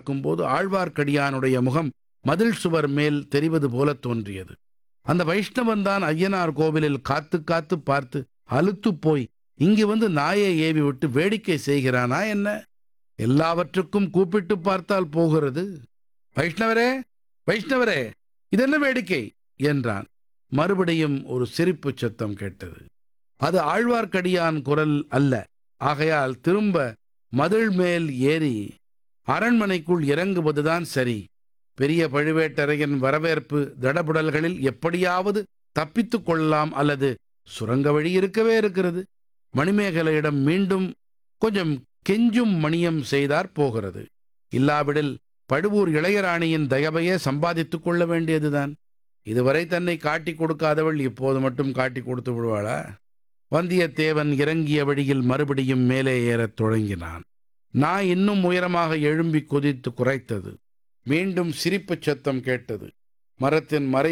பார்க்கும்போது ஆழ்வார்க்கடியானுடைய முகம் மதில் சுவர் மேல் தெரிவது போல தோன்றியது அந்த வைஷ்ணவன் தான் ஐயனார் கோவிலில் காத்து காத்து பார்த்து அலுத்துப் போய் இங்கு வந்து நாயை ஏவி விட்டு வேடிக்கை செய்கிறானா என்ன எல்லாவற்றுக்கும் கூப்பிட்டு பார்த்தால் போகிறது வைஷ்ணவரே வைஷ்ணவரே இதென்ன வேடிக்கை என்றான் மறுபடியும் ஒரு சிரிப்புச் சத்தம் கேட்டது அது ஆழ்வார்க்கடியான் குரல் அல்ல ஆகையால் திரும்ப மதில் மேல் ஏறி அரண்மனைக்குள் இறங்குவதுதான் சரி பெரிய பழுவேட்டரையன் வரவேற்பு தடபுடல்களில் எப்படியாவது தப்பித்துக் கொள்ளலாம் அல்லது சுரங்க வழி இருக்கவே இருக்கிறது மணிமேகலையிடம் மீண்டும் கொஞ்சம் கெஞ்சும் மணியம் செய்தார் போகிறது இல்லாவிடில் பழுவூர் இளையராணியின் தயவையே சம்பாதித்துக் கொள்ள வேண்டியதுதான் இதுவரை தன்னை காட்டிக் கொடுக்காதவள் இப்போது மட்டும் காட்டிக் கொடுத்து விடுவாளா வந்தியத்தேவன் இறங்கிய வழியில் மறுபடியும் மேலே ஏறத் தொடங்கினான் நான் இன்னும் உயரமாக எழும்பி குதித்து குறைத்தது மீண்டும் சிரிப்புச் சத்தம் கேட்டது மரத்தின் மறை